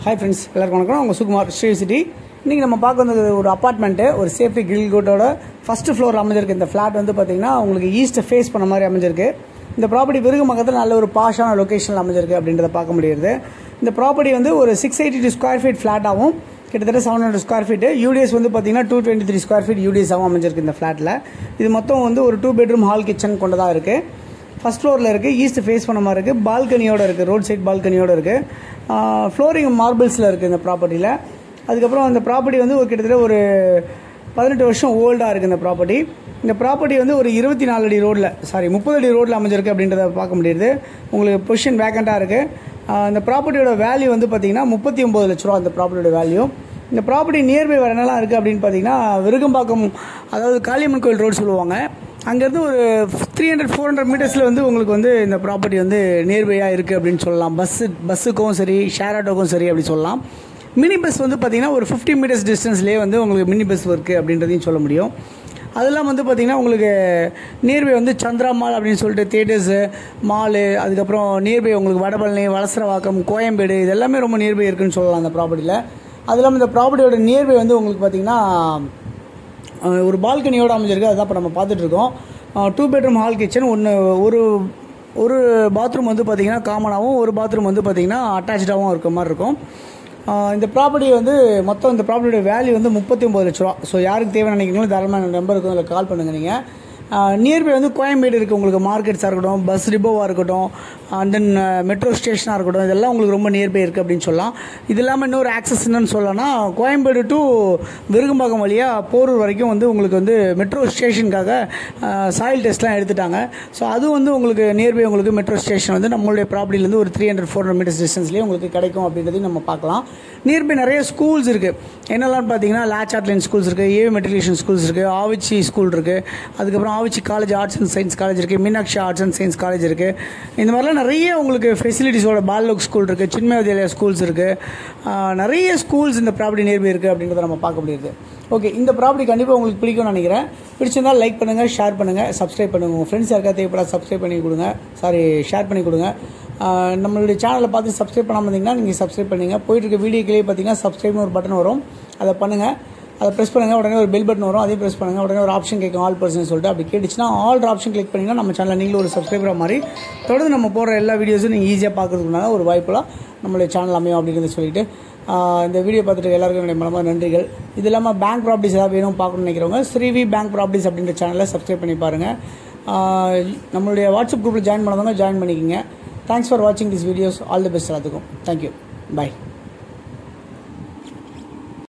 hi friends எல்லாருக்கும் வணக்கம் உங்கள் சுகுமார் ஸ்ரீ சிட்டி இன்றைக்கி நம்ம பார்க்க வந்தது ஒரு அப்பார்ட்மெண்ட்டு ஒரு சேஃப்டி கிரில் கோட்டோட ஃபஸ்ட்டு ஃப்ளோர் அமைஞ்சிருக்கு இந்த ஃப்ளாட் வந்து பார்த்தீங்கன்னா உங்களுக்கு ஈஸ்ட்டை ஃபேஸ் பண்ண மாதிரி அமைஞ்சிருக்கு இந்த ப்ராப்பர்ட்டி விருகமக்கத்தில் நல்ல ஒரு பாஷான லொக்கேஷனில் அமைஞ்சிருக்கு அப்படின்றத பார்க்க முடியுது இந்த ப்ராப்பர்ட்டி வந்து ஒரு six eighty two square feet ஃப்ளாட்டாகவும் கிட்டத்தட்ட seven hundred square feet UDS வந்து பார்த்தீங்கன்னா two twenty three square feet யூடிஎஸாகவும் அமைஞ்சிருக்கு இந்த ஃப்ளாட்டில் இது மொத்தம் வந்து ஒரு டூ பெட்ரூம் ஹால் கிச்சன் கொண்டதாக இருக்குது ஃபஸ்ட் ஃப்ளோரில் இருக்குது ஈஸ்ட் ஃபேஸ் பண்ண மாதிரி இருக்குது பால்கனியோட இருக்குது ரோட் சைட் பால்கனியோட இருக்குது ஃப்ளோரிங் மார்பிள்ஸில் இருக்குது இந்த ப்ராப்பர்ட்டியில் அதுக்கப்புறம் அந்த ப்ராப்பர்ட்டி வந்து ஒரு கிட்டத்தட்ட ஒரு பதினெட்டு வருஷம் ஓல்டாக இருக்குது இந்த ப்ராப்பர்ட்டி இந்த ப்ராப்பர்ட்டி வந்து ஒரு இருபத்தி நாலு அடி ரோட்டில் சாரி முப்பது அடி ரோட்டில் அமைஞ்சிருக்கு அப்படின்றத பார்க்க முடியுது உங்களுக்கு பொசிஷன் வேக்கண்ட்டாக இருக்குது இந்த ப்ராப்பர்ட்டியோட வேல்யூ வந்து பார்த்தீங்கன்னா முப்பத்தி ஒம்பது லட்ச ரூபா இந்த ப்ராப்பர்ட்டியோட வேல்யூ இந்த ப்ராப்பர்ட்டி நியர்பை வேறு என்னலாம் இருக்குது அப்படின்னு பார்த்தீங்கன்னா விருகம்பாக்கம் அதாவது காளியம்மன் கோயில் ரோடு சொல்லுவாங்க அங்கேருந்து ஒரு த்ரீ ஹண்ட்ரட் ஃபோர் ஹண்ட்ரட் மீட்டர்ஸில் வந்து உங்களுக்கு வந்து இந்த ப்ராப்பர்ட்டி வந்து நியர்பையாக இருக்குது அப்படின்னு சொல்லலாம் பஸ்ஸு பஸ்ஸுக்கும் சரி ஷேர் ஆட்டோக்கும் சரி அப்படி சொல்லலாம் மினி பஸ் வந்து பார்த்திங்கன்னா ஒரு ஃபிஃப்டி மீட்டர்ஸ் டிஸ்டன்ஸ்லேயே வந்து உங்களுக்கு மினி பஸ் இருக்குது அப்படின்றதையும் சொல்ல முடியும் அதெல்லாம் வந்து பார்த்திங்கன்னா உங்களுக்கு நியர்பை வந்து சந்திரா மால் அப்படின்னு சொல்லிட்டு தேட்டர்ஸு மாலு அதுக்கப்புறம் நியர்பை உங்களுக்கு வடபழனி வலசரவாக்கம் கோயம்பேடு இது எல்லாமே ரொம்ப நியர்பை இருக்குன்னு சொல்லலாம் அந்த ப்ராப்பர்ட்டியில் அது இல்லாமல் இந்த ப்ராப்பர்ட்டியோட நியர்பை வந்து உங்களுக்கு பார்த்திங்கன்னா அஹ் ஒரு பால்கனியோடு அமைஞ்சிருக்கு அதுதான் இப்போ நம்ம பார்த்துட்ருக்கோம் டூ பெட்ரூம் ஹால் கிச்சன் ஒன்று ஒரு ஒரு பாத்ரூம் வந்து பார்த்திங்கன்னா காமனாகவும் ஒரு பாத்ரூம் வந்து பார்த்திங்கன்னா அட்டாச்சாகவும் இருக்க மாதிரி இருக்கும் அஹ் இந்த ப்ராப்பர்ட்டி வந்து மொத்தம் இந்த ப்ராப்பர்ட்டியோட வேல்யூ வந்து முப்பத்தி ஒம்பது லட்ச ரூபா ஸோ யாருக்கு தேவை நினைக்கிறீங்களோ தாராளமாக நம்பருக்கு அதில் கால் பண்ணுங்கள் நீங்கள் நியர்பை வந்து கோயம்பேடு இருக்குது உங்களுக்கு மார்க்கெட்ஸாக இருக்கட்டும் பஸ் டிப்போவாக இருக்கட்டும் அண்ட் தென் மெட்ரோ ஸ்டேஷனாக இருக்கட்டும் இதெல்லாம் உங்களுக்கு ரொம்ப நியர்பை இருக்குது அப்படின்னு சொல்லலாம் இது இல்லாமல் இன்னொரு ஆக்சஸ் என்னன்னு சொல்லலாம்னா கோயம்பேடு டு விருகம்பாக்கம் வழியாக போரூர் வரைக்கும் வந்து உங்களுக்கு வந்து மெட்ரோ ஸ்டேஷனுக்காக சாயில் டெஸ்ட்லாம் எடுத்துட்டாங்க ஸோ அது வந்து உங்களுக்கு நியர்பை உங்களுக்கு மெட்ரோ ஸ்டேஷன் வந்து நம்மளுடைய ப்ராப்பர்ட்டிலேருந்து ஒரு three hundred four hundred meters டிஸ்டன்ஸ்லேயே உங்களுக்கு கிடைக்கும் அப்படின்றதையும் நம்ம பார்க்கலாம் நியர்பை நிறைய ஸ்கூல்ஸ் இருக்குது என்னெல்லாம் பார்த்தீங்கன்னா லேச் ஆர்ட்லைன் ஸ்கூல்ஸ் இருக்குது ஏவி மெட்ரிகுலேஷன் ஸ்கூல்ஸ் இருக்குது ஆவிச்சி ஸ்கூல் இருக்குது அதுக்கப்புறம் Avichi college arts and science college இருக்குது Meenakshi arts and science college இருக்குது இந்த மாதிரிலாம் நிறைய உங்களுக்கு ஃபெசிலிட்டிஸோட பால்லோக் ஸ்கூல் இருக்குது சின்மய வித்யாலயா ஸ்கூல்ஸ் இருக்குது நிறைய ஸ்கூல்ஸ் இந்த ப்ராப்பர்ட்டி நியர்பை இருக்குது அப்படின்றத நம்ம பார்க்க முடியுது ஓகே இந்த ப்ராப்பர்ட்டி கண்டிப்பாக உங்களுக்கு பிடிக்கும்னு நினைக்கிறேன் பிடிச்சிருந்தால் லைக் பண்ணுங்கள் ஷேர் பண்ணுங்கள் சப்ஸ்கிரைப் பண்ணுங்கள் உங்கள் ஃப்ரெண்ட்ஸ் யாருக்கா தேவைப்படா சப்ஸ்கிரைப் பண்ணி கொடுங்க சாரி ஷேர் பண்ணி கொடுங்க ஆஹ் நம்மளுடைய சேனலை பார்த்து சப்ஸ்கிரைப் பண்ணாமல் இருந்தீங்கன்னா நீங்கள் சப்ஸ்கிரைப் பண்ணுங்க போயிட்டு இருக்க வீடியோ கீழே பார்த்தீங்கன்னா சப்ஸ்கிரைப்னு ஒரு பட்டன் வரும் அதை பண்ணுங்கள் அதை ப்ரெஸ் பண்ணுங்கள் உடனே ஒரு பெல் பட்டன் வரும் அதையும் ப்ரெஸ் பண்ணுங்கள் உடனே ஒரு ஆப்ஷன் கேட்கும் ஆல் பர்சன் சொல்லிட்டு அப்படி கேட்டுச்சுன்னா ஆல் ஆப்ஷன் கிளிக் பண்ணிங்கன்னா நம்ம சேனலில் நீங்களும் ஒரு சப்ஸ்கிரைபராக மாதிரி தொடர்ந்து நம்ம போடுற எல்லா வீடியோஸும் நீங்கள் ஈஸியாக பார்க்கறதுக்குனால ஒரு வாய்ப்பெல்லாம் நம்மளுடைய சேனல் அமையும் அப்படிங்கிறத சொல்லிட்டு ஆஹ் இந்த வீடியோ பார்த்துட்டு எல்லாருக்கும் என்னுடைய மனமாக நன்றிகள் இது இல்லாமல் பேங்க் ப்ராப்பர்ட்டிஸ் ஏதாவது வேணும் பார்க்கணும்னு நினைக்கிறவங்க ஸ்ரீவி பேங்க் ப்ராப்பர்ட்டிஸ் அப்படின்ற சேனலை சப்ஸ்கிரைப் பண்ணி பாருங்கள் ஆஹ் நம்மளுடைய வாட்ஸ்அப் குரூப்பில் ஜாயின் பண்ணவங்க ஜாயின் பண்ணிக்கோங்க தேங்க்ஸ் ஃபார் வாட்சிங் this videos all the best எல்லாத்துக்கும் தேங்க்யூ பை